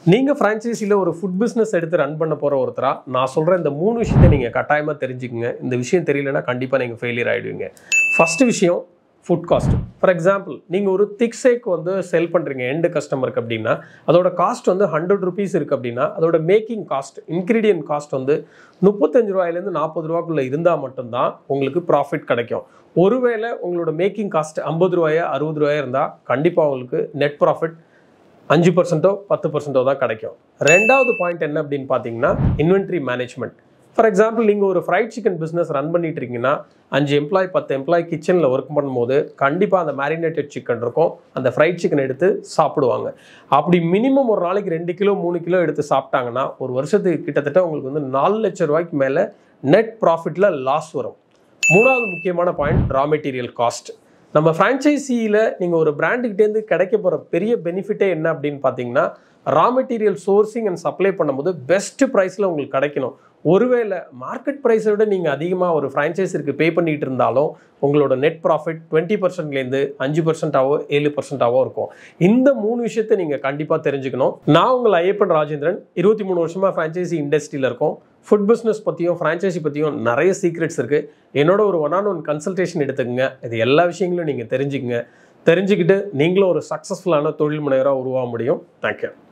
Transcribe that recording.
நீங்கள் ஃப்ரான்ச்சைஸியில் ஒரு food business எடுத்து ரன் பண்ண போகிற ஒருத்தரா நான் சொல்கிற இந்த மூணு விஷயத்தை நீங்கள் கட்டாயமாக தெரிஞ்சுக்குங்க இந்த விஷயம் தெரியலனா கண்டிப்பாக நீங்கள் ஃபெயிலியர் ஆகிடுவீங்க ஃபஸ்ட்டு விஷயம் ஃபுட் காஸ்ட் ஃபார் எக்ஸாம்பிள் நீங்கள் ஒரு திக் சேக் வந்து செல் பண்ணுறீங்க எண்டு கஸ்டமருக்கு அப்படின்னா அதோட காஸ்ட் வந்து ஹண்ட்ரட் ருபீஸ் இருக்குது அப்படின்னா அதோட மேக்கிங் காஸ்ட் இன்க்ரீடியன்ட் காஸ்ட் வந்து முப்பத்தஞ்சு ரூபாயிலேருந்து நாற்பது ரூபாக்குள்ளே இருந்தால் மட்டும்தான் உங்களுக்கு ப்ராஃபிட் கிடைக்கும் ஒருவேளை உங்களோட மேக்கிங் காஸ்ட் ஐம்பது ரூபாயா அறுபது ரூபாயா இருந்தால் கண்டிப்பாக உங்களுக்கு நெட் ப்ராஃபிட் அஞ்சு பர்சன்ட்டோ பத்து பர்சன்ட்டோ தான் கிடைக்கும் ரெண்டாவது பாயிண்ட் என்ன அப்படின்னு பார்த்தீங்கன்னா இன்வென்ட்ரி மேனேஜ்மெண்ட் ஃபார் எக்ஸாம்பிள் நீங்கள் ஒரு ஃப்ரைட் சிக்கன் பிஸ்னஸ் ரன் பண்ணிட்டு இருக்கீங்கன்னா அஞ்சு எம்ப்ளாய் பத்து எம்ப்ளாய் கிச்சனில் ஒர்க் பண்ணும்போது கண்டிப்பாக அந்த மேரினேட்டட் சிக்கன் இருக்கும் அந்த ஃப்ரைட் சிக்கன் எடுத்து சாப்பிடுவாங்க அப்படி மினிமம் ஒரு நாளைக்கு ரெண்டு கிலோ மூணு கிலோ எடுத்து சாப்பிட்டாங்கன்னா ஒரு வருஷத்துக்கு கிட்டத்தட்ட உங்களுக்கு வந்து நாலு லட்சம் ரூபாய்க்கு மேலே நெட் ப்ராஃபிட்டில் லாஸ் வரும் மூணாவது முக்கியமான பாயிண்ட் ரா மெட்டீரியல் காஸ்ட் நம்ம ஃப்ரான்ச்சைசியில் நீங்கள் ஒரு பிராண்டுக்கிட்டேருந்து கிடைக்க போகிற பெரிய பெனிஃபிட்டே என்ன அப்படின்னு பார்த்தீங்கன்னா raw material sourcing and supply பண்ணும்போது பெஸ்ட் ப்ரைஸில் உங்களுக்கு கிடைக்கணும் ஒருவேளை மார்க்கெட் ப்ரைஸை விட நீங்கள் அதிகமாக ஒரு ஃப்ரான்ச்சைஸிற்கு பே பண்ணிட்டு இருந்தாலும் உங்களோட நெட் ப்ராஃபிட் டுவெண்ட்டி பர்சன்ட்லேருந்து அஞ்சு பர்சன்டாவோ ஏழு பர்சன்டாவோ இருக்கும் இந்த மூணு விஷயத்தை நீங்கள் கண்டிப்பாக தெரிஞ்சுக்கணும் நான் உங்கள் ஐயப்பன் ராஜேந்திரன் இருபத்தி மூணு வருஷமாக ஃப்ரான்ச்சைசி இண்டஸ்ட்ரியில் இருக்கோம் ஃபுட் பிஸ்னஸ் பற்றியும் ஃப்ரான்ச்சைசி பற்றியும் நிறைய சீக்ரெட்ஸ் இருக்குது என்னோட ஒரு ஒன் ஆன் ஒன் கன்சல்டேஷன் எடுத்துக்கங்க இது எல்லா விஷயங்களும் நீங்கள் தெரிஞ்சுக்கங்க தெரிஞ்சுக்கிட்டு நீங்களும் ஒரு சக்ஸஸ்ஃபுல்லான தொழில் முனைவராக உருவாக முடியும் தேங்க்யூ